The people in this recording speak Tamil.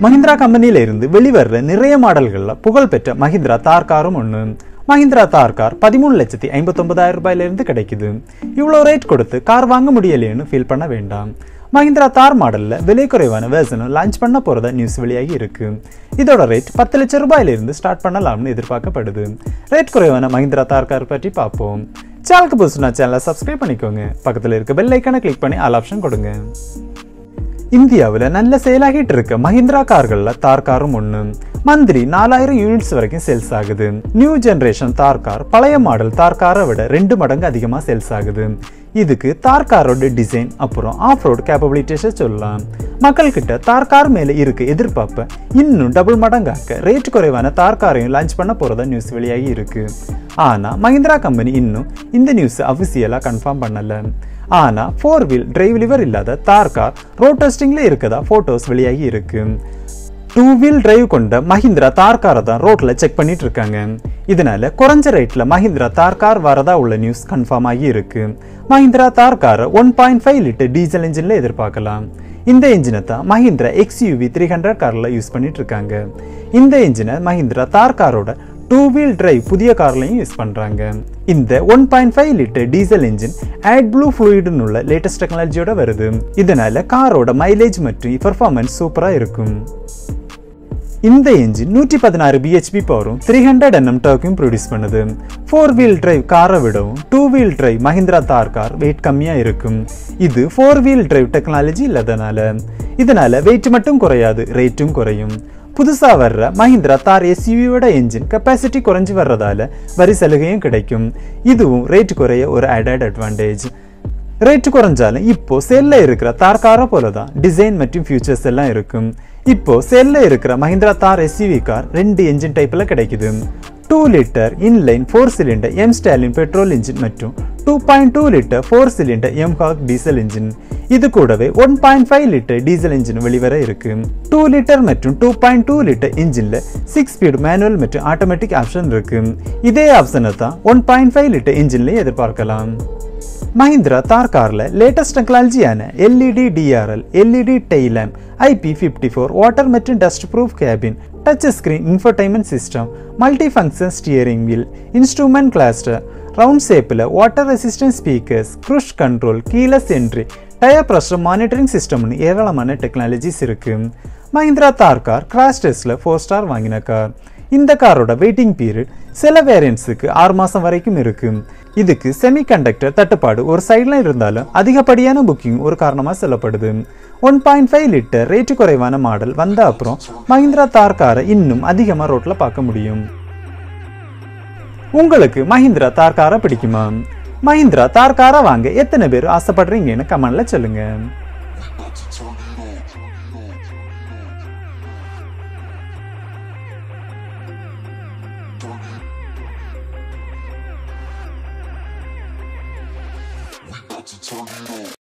மஹிந்திரா கம்பெனியில இருந்து வெளிவர்ற நிறைய மாடல்கள்ல புகழ்பெற்ற மஹிந்திரா தார் காரும் ஒன்று மஹிந்திரா தார் கார் பதிமூணு லட்சத்தி ஐம்பத்தொன்பதாயிரம் ரூபாயில இருந்து கிடைக்குது இவ்வளோ ரேட் கொடுத்து கார் வாங்க முடியலையேன்னு ஃபீல் பண்ண வேண்டாம் மஹிந்திரா தார் மாடல்ல விலை குறைவான வேர்ஷனும் லான்ச் பண்ண போறதா நியூஸ் வெளியாகி இருக்கு இதோட ரேட் பத்து லட்சம் ரூபாயில இருந்து ஸ்டார்ட் பண்ணலாம்னு எதிர்பார்க்கப்படுது ரேட் குறைவான மஹிந்திரா தார் கார் பற்றி பார்ப்போம் சேனலுக்கு புதுசுனா சேனலை சப்ஸ்கிரைப் பண்ணிக்கோங்க பக்கத்தில் இருக்க பெல் ஐக்கானை கிளிக் பண்ணி ஆல் ஆப்ஷன் கொடுங்க இந்தியாவில் நல்ல சேலாகிட்டு இருக்க மஹிந்திரா கார்களில் தார் காரும் ஒன்று மந்த்லி நாலாயிரம் யூனிட்ஸ் வரைக்கும் சேல்ஸ் ஆகுது நியூ ஜென்ரேஷன் தார் கார் பழைய மாடல் தார் காரை விட ரெண்டு மடங்கு அதிகமாக சேல்ஸ் ஆகுது இதுக்கு தார் காரோட டிசைன் அப்புறம் ஆஃப் ரோட் கேப்பபிலிட்டிஸை சொல்லலாம் மக்கள்கிட்ட தார் கார் மேலே இருக்க எதிர்பார்ப்பை இன்னும் டபுள் மடங்காக்க ரேட் குறைவான தார் காரையும் லான்ச் பண்ண போகிறதா நியூஸ் வெளியாகி இருக்கு ஆனால் மஹிந்திரா கம்பெனி இன்னும் இந்த நியூஸ் அஃபிஷியலாக கன்ஃபார்ம் பண்ணலை ஆனா ஃபோர் வீல் டிரைவ் லிவர் இல்லாத தார் கார் ரோட் டெஸ்டிங்ல இருக்கதா போட்டோஸ் வெளியாகி இருக்கு டூ வீல் டிரைவ் கொண்ட மஹிந்திரா தார் காரை தான் ரோட்ல செக் பண்ணிட்டு இருக்காங்க இதனால குறைஞ்ச ரேட்ல மஹிந்திரா தார் கார் வரதா உள்ள நியூஸ் கன்ஃபார்ம் ஆகி இருக்கு மஹிந்திரா தார் காரை one point five litre diesel இன்ஜின்ல எதிர்பார்க்கலாம் இந்த இன்ஜினை தான் மஹிந்திரா எக்ஸ்யூவி த்ரீ ஹண்ட்ரட் கார்ல யூஸ் பண்ணிட்டு இருக்காங்க இந்த இன்ஜினை மஹிந்திரா தார் காரோட டூ வீல் டிரைவ் புதிய கார்லையும் யூஸ் பண்ணுறாங்க இந்த one point five litre diesel engine add blue ஃப்ளூயிடுன்னு உள்ள லேட்டஸ்ட் டெக்னாலஜியோட வருது இதனால காரோட மைலேஜ் மற்றும் பெர்ஃபார்மன்ஸ் சூப்பராக இருக்கும் இந்த என்ஜின் நூற்றி பதினாறு பிஹெச்பி பவரும் த்ரீ ஹண்ட்ரட் என்எம் டர்க்கையும் ப்ரொடியூஸ் பண்ணுது ஃபோர் வீல் டிரைவ் காரை விடவும் two wheel drive Mahindra Thar car wait கம்மியாக இருக்கும் இது ஃபோர் வீல் டிரைவ் டெக்னாலஜி இல்லாதனால இதனால வெயிட் மட்டும் குறையாது ரேட்டும் குறையும் புதுசாக வர்ற மஹிந்திரா தார் எஸ்யூவியோட என்ஜின் கெப்பாசிட்டி குறைஞ்சி வர்றதால வரி சலுகையும் கிடைக்கும் இதுவும் ரேட் குறைய ஒரு ஆடட் அட்வான்டேஜ் ரேட் குறைஞ்சாலும் இப்போ சேல்ல இருக்கிற தார் காரை போல தான் டிசைன் மற்றும் ஃபியூச்சர்ஸ் எல்லாம் இருக்கும் இப்போ சேல்ல இருக்கிற மஹிந்திரா தார் எஸ்யூவி கார் ரெண்டு என்ஜின் டைப்ல கிடைக்குது two litre inline four cylinder M stallion petrol engine மற்றும் two point two litre four cylinder M hawk diesel engine இது கூடவே one point five litre diesel engine வெளிவர இருக்கு டூ லிட்டர் மற்றும் டூ பாயிண்ட் டூ லிட்டர் இன்ஜின்ல சிக்ஸ் ஸ்பீட் மேனுவல் மற்றும் ஆட்டோமேட்டிக் ஆப்ஷன் இருக்கு இதே ஆப்ஷனை தான் ஒன் பாயிண்ட் ஃபைவ் லிட்டர் இன்ஜின்லயும் எதிர்பார்க்கலாம் மஹிந்திரா தார் கார்ல லேட்டஸ்ட் டெக்னாலஜியான எல்இடி டிஆர்எல் எல்இடி டெய்லாம் ஐபி ஃபிஃப்டி ஃபோர் வாட்டர் மற்றும் dust proof cabin touch screen infotainment system multi function steering wheel instrument cluster round ஷேப்பில் water resistant speakers cruise control keyless entry tyre pressure monitoring சிஸ்டம்னு ஏராளமான டெக்னாலஜிஸ் இருக்கு மஹிந்திரா தார் கார் கிராஷ் டெஸ்ட்ல ஃபோர் ஸ்டார் வாங்கின கார் இந்த காரோட வெயிட்டிங் பீரியட் சில வேரியன்ட்ஸுக்கு ஆறு மாதம் வரைக்கும் இருக்கு இதுக்கு செமிகண்டக்டர் தட்டுப்பாடு ஒரு சைடில் இருந்தாலும் அதிகப்படியான புக்கிங் ஒரு காரணமாக சொல்லப்படுது one point five litre rate குறைவான மாடல் வந்த அப்புறம் மஹிந்திரா தார் காரை இன்னும் அதிகமாக ரோட்டில் பார்க்க முடியும் உங்களுக்கு மஹிந்திரா தார் காரை பிடிக்குமா மஹிந்திரா தார் காரை வாங்க எத்தனை பேர் ஆசைப்படுறீங்கன்னு கமெண்ட்ல சொல்லுங்க We about to turn it on.